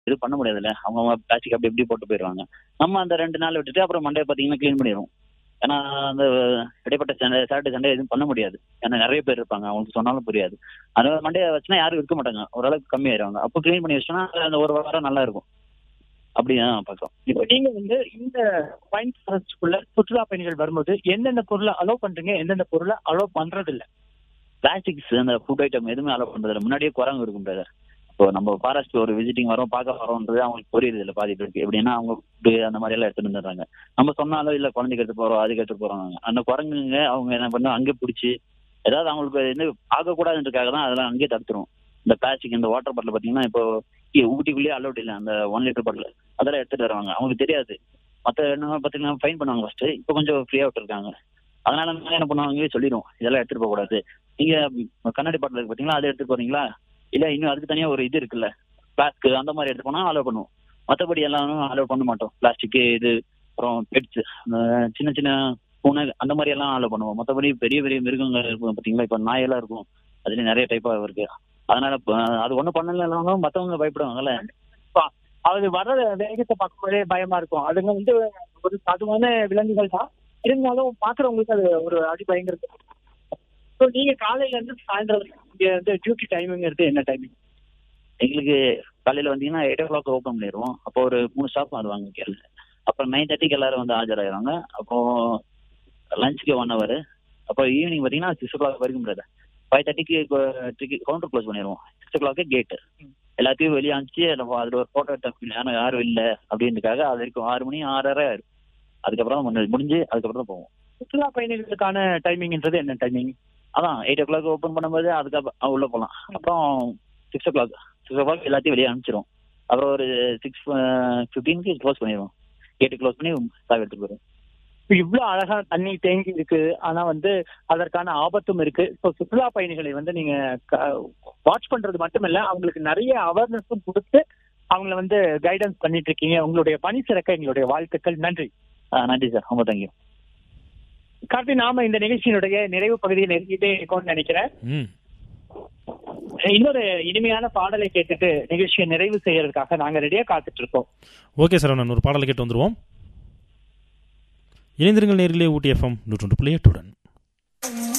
இது பண்ண முடியாதுல்ல அவங்க பிளாஸ்டிக் அப்படி இப்படி போட்டு போயிடுவாங்க நம்ம அந்த ரெண்டு நாள் விட்டுட்டு அப்புறம் மண்டே பார்த்தீங்கன்னா க்ளீன் பண்ணிடுவோம் ஏன்னா அந்த இடைப்பட்ட சண்டே சாட்டர்டே சண்டே எதுவும் பண்ண முடியாது ஏன்னா நிறைய பேர் இருப்பாங்க அவங்களுக்கு சொன்னாலும் புரியாது அதனால மண்டே வச்சுனா யாரும் இருக்க மாட்டாங்க ஓரளவுக்கு கம்மியாயிருவாங்க அப்போ க்ளீன் பண்ணி வச்சோன்னா அந்த ஒரு வாரம் நல்லா இருக்கும் அப்படிதான் பார்க்கலாம் இப்போ நீங்க வந்து இந்த பைன் ஃபாரஸ்ட்குள்ள சுற்றுலா பயணிகள் வரும்போது எந்தெந்த பொருளை அலோவ் பண்றீங்க எந்தெந்த பொருளை அலோவ் பண்றது இல்ல பிளாஸ்டிக்ஸ் அந்த ஃபுட் ஐட்டம் எதுவுமே அலோவ் பண்றதில்ல முன்னாடியே குரங்கு இருக்கும் பிரதர் இப்போ நம்ம ஃபாரஸ்ட் ஒரு விசிட்டிங் வரோம் பார்க்க வரோன்றது அவங்களுக்கு புரியுது இல்லை பாதி பேருக்கு எப்படின்னா அவங்க food அந்த மாதிரி எல்லாம் எடுத்துட்டு வந்துடுறாங்க நம்ம சொன்னாலும் இல்லை குழந்தைக்கு எடுத்து போறோம் அதுக்கு எடுத்து போறாங்க அந்த குரங்குங்க அவங்க என்ன பண்ண அங்கே பிடிச்சி ஏதாவது அவங்களுக்கு வந்து ஆகக்கூடாதுன்றதுக்காக தான் அதெல்லாம் அங்கேயே தடுத்துரும் இந்த பிளாஸ்டிக் இந்த வாட்டர் பாட்டில் பார்த்தீங்கன்னா இப்போ இ- ஊட்டிக்குள்ளேயே அலௌட் இல்லை அந்த ஒன் லிட்டர் பாட்டில் அதெல்லாம் எடுத்துட்டு வருவாங்க அவங்களுக்கு தெரியாது மற்ற என்ன பார்த்தீங்கன்னா ஃபைன் பண்ணுவாங்க ஃபர்ஸ்ட் இப்போ கொஞ்சம் ஃப்ரீயாக விட்டுருக்காங்க அதனால நாங்க என்ன பண்ணுவாங்க சொல்லிடுவோம் இதெல்லாம் எடுத்துட்டு போக கூடாது நீங்க ம், கண்ணாடி பாட்டில் இருக்கு பார்த்தீங்களா அதை எடுத்துட்டு போறீங்களா இல்ல இன்னும் அதுக்கு தனியா ஒரு இது இருக்குல்ல பிளாஸ்க் அந்த மாதிரி எடுத்து போனா அலோவ் பண்ணுவோம் மற்றபடி எல்லாம் அலோவ் பண்ண மாட்டோம் பிளாஸ்டிக் இது அப்புறம் பெட்ஸ் சின்ன சின்ன பூனை அந்த மாதிரி எல்லாம் அலோவ் பண்ணுவோம் மற்றபடி பெரிய பெரிய மிருகங்கள் இருக்கும் பார்த்தீங்களா இப்போ நாயெல்லாம் இருக்கும் அதுல நிறைய டைப்பாக இருக்கு அதனால இப்ப, அது ஒன்றும் பண்ணலனாலும் மற்றவங்க பயப்படுவாங்கல்ல அது வர்ற வேகத்தை பார்க்கும்போதே பயமா இருக்கும் அதுங்க வந்து ஒரு சாதுவான விலங்குகள் தான் இருந்தாலும் பாக்குறவங்களுக்கு அது ஒரு அடி பயங்கரம் ஸோ நீங்க காலையில இருந்து சாயந்தரம் வரைக்கும் இங்க வந்து டியூட்டி டைமிங்கிறது என்ன டைமிங் எங்களுக்கு காலையில வந்தீங்கன்னா எயிட் ஓ கிளாக் ஓப்பன் பண்ணிடுவோம் அப்போ ஒரு மூணு ஸ்டாஃப் வருவாங்க கேள்வி அப்புறம் நைன் தேர்ட்டிக்கு எல்லாரும் வந்து ஆஜராகிறாங்க அப்போ லஞ்சுக்கு ஒன் ஹவர் அப்போ ஈவினிங் பார்த்தீங்கன்னா சிக்ஸ் ஓ கிளாக் வரைக்கும் பிரதர் ஃபைவ் தேர்ட்டிக்கு டிக்கெட் கவுண்டர் க்ளோஸ் பண்ணிடுவோம் சிக்ஸ் ஓ கிளாக்கு கேட்டு எல்லாத்தையும் வெளியே அனுப்பிச்சு நம்ம அதில் ஒரு ஃபோட்டோ எடுத்த யாரும் யாரும் இல்லை அப்படின்றதுக்காக அது வரைக்கும் ஆறு மணி ஆறரை ஆயிடும் அதுக்கப்புறம் தான் முடிஞ்சு- முடிஞ்சு அதுக்கப்புறம் தான் போவோம் சுற்றுலா பயணிகளுக்கான டைமிங்ன்றது என்ன டைமிங் அதான் எயிட் ஓ கிளாக் ஓப்பன் பண்ணும்போது அதுக்கப்புறம் உள்ள போகலாம் அப்புறம் six o'clock six o'clock எல்லாத்தையும் வெளியே அனுப்பிச்சிரும் அப்புறம் ஒரு சிக்ஸ் ஃபிஃப்டீனுக்கு க்ளோஸ் பண்ணிடுவோம் கேட்டு க்ளோஸ் பண்ணி சாவி எடுத்துட்டு போயிடும் இப்போ இவ்வளவு அழகா தண்ணி தேங்கி இருக்கு ஆனா வந்து அதற்கான ஆபத்தும் இருக்கு இப்போ சுற்றுலா பயணிகளை வந்து நீங்க வாட்ச் பண்றது மட்டுமல்ல அவங்களுக்கு நிறைய அவேர்னஸும் கொடுத்து அவங்கள வந்து கைடன்ஸ் பண்ணிட்டு இருக்கீங்க உங்களுடைய பணி சிறக்க எங்களுடைய வாழ்த்துக்கள் நன்றி ஆ நன்றி சார் ரொம்ப தேங்க்யூ கார்த்தி நாம இந்த நிகழ்ச்சியினுடைய நிறைவு பகுதியை நெருங்கிட்டே இருக்கோம்னு நினைக்கிறேன் ம் இன்னொரு இனிமையான பாடலை கேட்டுட்டு நிகழ்ச்சியை நிறைவு செய்யறதுக்காக நாங்க ரெடியா காத்துட்டு இருக்கோம் ஓகே சார் நான் ஒரு பாடலை கேட்டு வந்துருவோம் இணைந்திருங்கள் நேரிலே ஊட்டி எஃப்எம் நூற்றொன்று புள்ளி எட்டுடன்